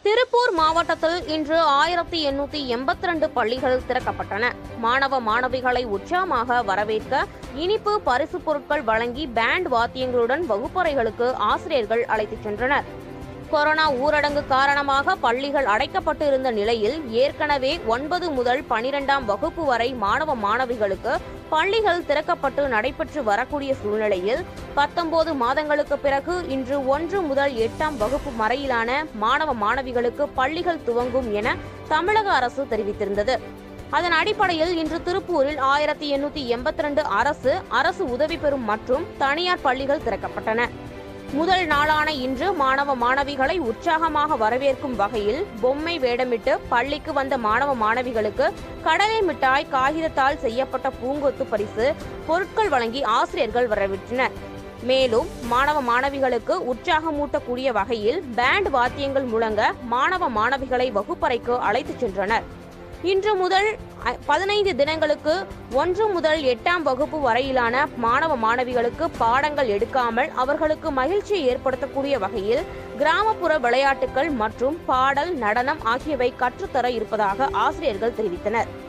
திருப்பூர் மாவட்டத்தில் இன்று ஆயிரத்தி எண்ணூத்தி எண்பத்தி ரெண்டு பள்ளிகள் திறக்கப்பட்டன மாணவ மாணவிகளை உற்சாகமாக வரவேற்க இனிப்பு பரிசு பொருட்கள் வழங்கி பேண்ட் வாத்தியங்களுடன் வகுப்பறைகளுக்கு ஆசிரியர்கள் அழைத்துச் சென்றனர் கொரோனா ஊரடங்கு காரணமாக பள்ளிகள் அடைக்கப்பட்டு இருந்த நிலையில் ஏற்கனவே ஒன்பது முதல் பனிரெண்டாம் வகுப்பு வரை மாணவ மாணவிகளுக்கு பள்ளிகள் திறக்கப்பட்டு நடைபெற்று வரக்கூடிய சூழ்நிலையில் பத்தொன்பது மாதங்களுக்கு பிறகு இன்று ஒன்று முதல் எட்டாம் வகுப்பு வரையிலான மாணவ மாணவிகளுக்கு பள்ளிகள் துவங்கும் என தமிழக அரசு தெரிவித்திருந்தது அதன் அடிப்படையில் இன்று திருப்பூரில் ஆயிரத்தி எண்ணூத்தி எண்பத்தி ரெண்டு அரசு அரசு உதவி பெறும் மற்றும் தனியார் பள்ளிகள் திறக்கப்பட்டன முதல் நாளான இன்று மாணவ மாணவிகளை உற்சாகமாக வரவேற்கும் வகையில் பொம்மை வேடமிட்டு பள்ளிக்கு வந்த மாணவ மாணவிகளுக்கு கடலை மிட்டாய் காகிதத்தால் செய்யப்பட்ட பூங்கொத்து பரிசு பொருட்கள் வழங்கி ஆசிரியர்கள் வரவேற்றனர் மேலும் மாணவ மாணவிகளுக்கு உற்சாகமூட்டக்கூடிய வகையில் பேண்ட் வாத்தியங்கள் முழங்க மாணவ மாணவிகளை வகுப்பறைக்கு அழைத்துச் சென்றனர் இன்று முதல் அ- பதினைந்து தினங்களுக்கு ஒன்று முதல் எட்டாம் வகுப்பு வரையிலான மாணவ மாணவிகளுக்கு பாடங்கள் எடுக்காமல் அவர்களுக்கு மகிழ்ச்சியை ஏற்படுத்தக்கூடிய வகையில் கிராமப்புற விளையாட்டுகள் மற்றும் பாடல் நடனம் ஆகியவை கற்றுத்தர இருப்பதாக ஆசிரியர்கள் தெரிவித்தனர்